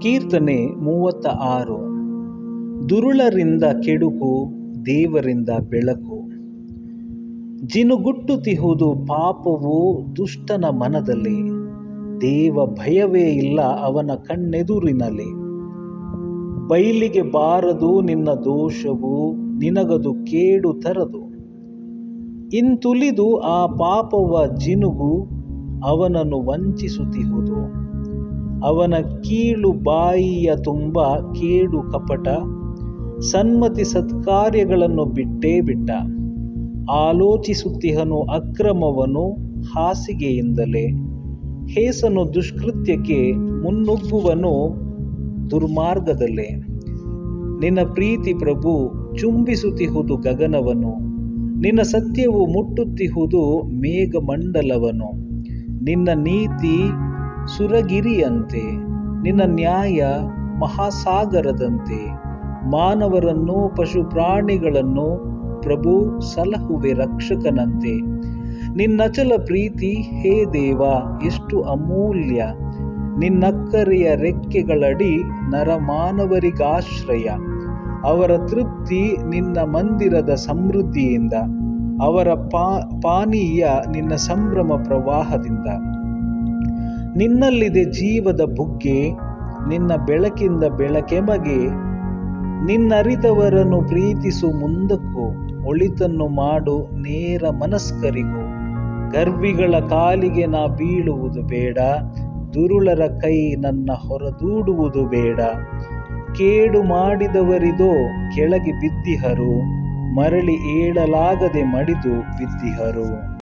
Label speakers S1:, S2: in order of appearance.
S1: ಕೀರ್ತನೆ ಮೂವತ್ತ ಆರು ದುರುಳರಿಂದ ಕೆಡುಕು ದೇವರಿಂದ ಬೆಳಕು ಜಿನುಗುಟ್ಟುತಿಹುದು ಪಾಪವು ದುಷ್ಟನ ಮನದಲ್ಲಿ ದೇವ ಭಯವೇ ಇಲ್ಲ ಅವನ ಕಣ್ಣೆದುರಿನಲ್ಲಿ ಬೈಲಿಗೆ ಬಾರದು ನಿನ್ನ ದೋಷವು ನಿನಗದು ಕೇಡು ತರದು ಇಂತುಲಿದು ಆ ಪಾಪವ ಜಿನುಗು ಅವನನ್ನು ವಂಚಿಸುತ್ತಿಹುದು ಅವನ ಕೀಳು ಬಾಯಿಯ ತುಂಬ ಕೇಡು ಕಪಟ ಸನ್ಮತಿ ಸತ್ಕಾರ್ಯಗಳನ್ನು ಬಿಟ್ಟೇ ಬಿಟ್ಟ ಆಲೋಚಿಸುತ್ತಿಹನು ಅಕ್ರಮವನು ಹಾಸಿಗೆಯಿಂದಲೇ ಹೇಸನು ದುಷ್ಕೃತ್ಯಕ್ಕೆ ಮುನ್ನುಗ್ಗುವನು ದುರ್ಮಾರ್ಗದಲ್ಲೇ ನಿನ್ನ ಪ್ರೀತಿ ಪ್ರಭು ಚುಂಬಿಸುತ್ತಿಹುದು ಗಗನವನು ನಿನ್ನ ಸತ್ಯವು ಮುಟ್ಟುತ್ತಿಹುದು ಮೇಘಮಂಡಲವನು ನಿನ್ನ ನೀತಿ ಸುರಗಿರಿಯಂತೆ ನಿನ್ನ ನ್ಯಾಯ ಮಹಾಸಾಗರದಂತೆ ಮಾನವರನ್ನು ಪಶು ಪ್ರಾಣಿಗಳನ್ನು ಪ್ರಭು ಸಲಹುವೆ ರಕ್ಷಕನಂತೆ ನಿನ್ನಚಲ ಪ್ರೀತಿ ಹೇ ದೇವ ಎಷ್ಟು ಅಮೂಲ್ಯ ನಿನ್ನಕ್ಕರೆಯ ರೆಕ್ಕೆಗಳಡಿ ನರಮಾನವರಿಗಾಶ್ರಯ ಅವರ ತೃಪ್ತಿ ನಿನ್ನ ಮಂದಿರದ ಸಮೃದ್ಧಿಯಿಂದ ಅವರ ಪಾ ಪಾನೀಯ ನಿನ್ನ ಸಂಭ್ರಮ ಪ್ರವಾಹದಿಂದ ನಿನ್ನಲ್ಲಿದೆ ಜೀವದ ಬುಗ್ಗೆ ನಿನ್ನ ಬೆಳಕಿಂದ ಬೆಳಕೆಮಗೆ ನಿನ್ನರಿತವರನ್ನು ಪ್ರೀತಿಸು ಮುಂದಕ್ಕೂ ಒಳಿತನ್ನು ಮಾಡು ನೇರ ಮನಸ್ಕರಿಗೂ ಗರ್ವಿಗಳ ಕಾಲಿಗೆ ನಾ ಬೀಳುವುದು ಬೇಡ ದುರುಳರ ಕೈ ನನ್ನ ಹೊರದೂಡುವುದು ಬೇಡ ಕೇಡು ಮಾಡಿದವರಿದೋ ಕೆಳಗೆ ಬಿದ್ದಿಹರು ಮರಳಿ ಏಳಲಾಗದೆ ಮಡಿದು ಬಿದ್ದಿಹರು